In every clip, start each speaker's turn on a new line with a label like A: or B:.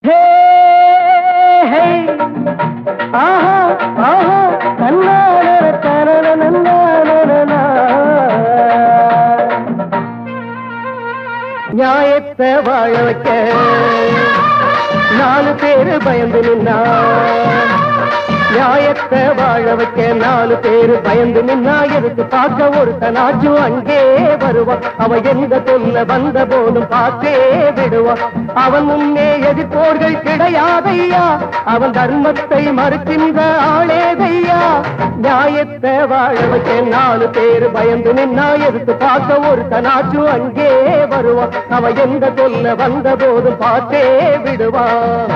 A: ஹே ஹே ஆஹா ஆஹா நன்னான தனன நன்னான நியாயத்தை வாழ வைக்க நாலு பேரு பயந்து நின்னா நியாயத்தை வாழ வைக்க நாலு பேரு பயந்து நின்னா எதுக்கு பார்க்க ஒருத்தனாச்சும் அங்கே வருவான் அவன் எந்த தொல்ல வந்த போதும் பார்த்தே விடுவான் அவன் முன்னே எதிர்ப்போர்கள் கிடையாதையா அவன் தர்மத்தை மறுக்கின்ற ஆளேதையா நியாயத்தை வாழ வைக்க நாலு பேரு பயந்து நின்னா எதுக்கு பார்க்க ஒருத்தனாச்சும் அங்கே வருவான் அவன் எந்த தொல்ல வந்த போதும் பார்த்தே விடுவான்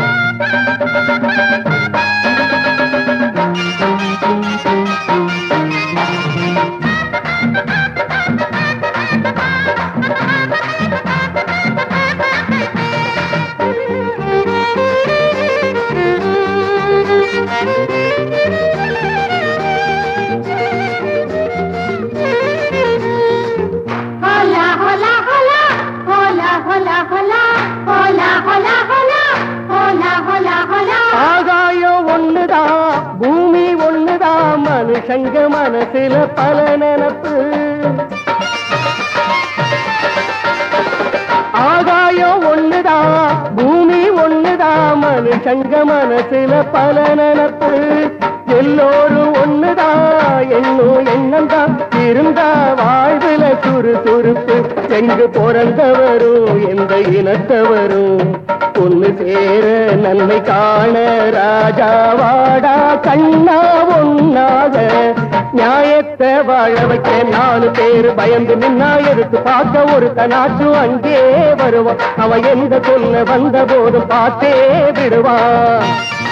B: Hola, hola, hola, hola, hola, hola, hola, hola, hola, hola, hola, hola.
A: ஆகாயம் ஒண்ணுதான் பூமி ஒண்ணுதான் மனுஷங்க மனசுல பல நினப்பு ஆகாயம் ஒண்ணுதான் பூமி ஒண்ணுதான் மனுஷங்க மனசுல பல நினப்பு எல்லோரும் ஒண்ணுதான் என்னும் எண்ணம் தான் இருந்தா வாழ்வுல சுறுசுறுப்பு எங்கு பிறந்தவரும் எந்த இனத்தவரும் ஒண்ணு சேர நன்மை காண ராஜா வாடா கண்ணா ஒன்னாக நியாயத்தை வாழ வைக்க நாலு பேரு பயந்து நின்னா எடுத்து பார்க்க ஒரு தனாச்சும் அங்கே வருவான் அவன் எந்த சொல்ல வந்த போதும் பார்த்தே விடுவான்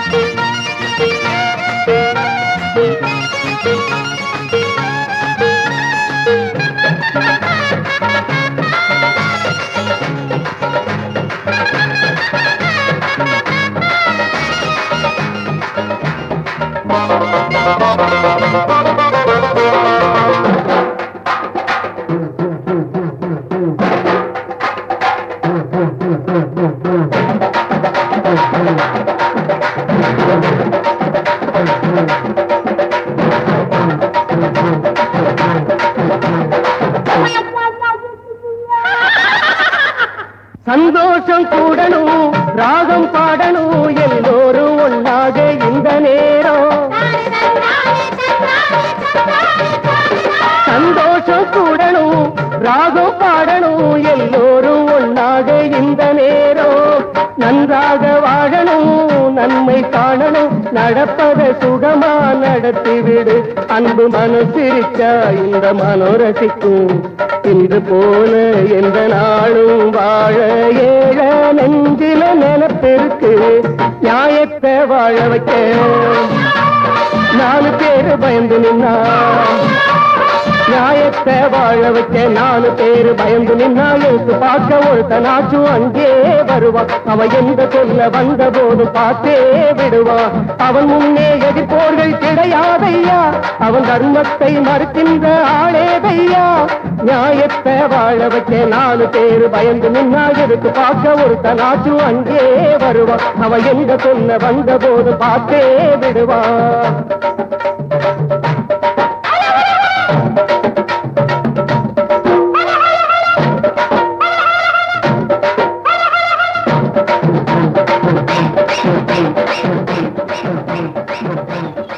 A: சந்தோஷம் கூடணும் ராகம் பாடணும் எல்லோரும் ஒன்னாக இந்த நேரம் சந்தோஷம் கூடணும் ராகம் பாடணும் எல்லோரும் ஒன்னாக இந்த நேரம் நன்றாக வாழணும் நன்மை காணணும் நடப்பத சுகமா நடத்திவிடு அன்பு மனசிரிச்சா இந்த மனோரசிக்கும் இன்று போல எந்த நாளும் வாழ ஏழ நெஞ்சில நினைப்பிருக்கு நியாயத்தை வாழ வைக்க நாலு பேரு பயந்து நின்னா நியாயத்தை வாழ வைக்க நாலு பேரு பயந்து நின்னா எழுத்து பார்க்க ஒருத்தனாச்சும் அங்கே வருவான் அவன் எந்த சொல்ல வந்த போது பார்த்தே விடுவான் அவன் முன்னே எதிர்ப்போர்கள் கிடையாதையா அவன் தர்மத்தை மறுக்கின்ற ஆளேதையா நியாயத்தை வாழ வைக்க நாலு பேரு பயந்து நின்னா எடுத்து பார்க்க ஒருத்தனாச்சும் அங்கே வருவான் அவன் எந்த சொல்ல வந்த போது பார்த்தே விடுவான்
B: Thank you.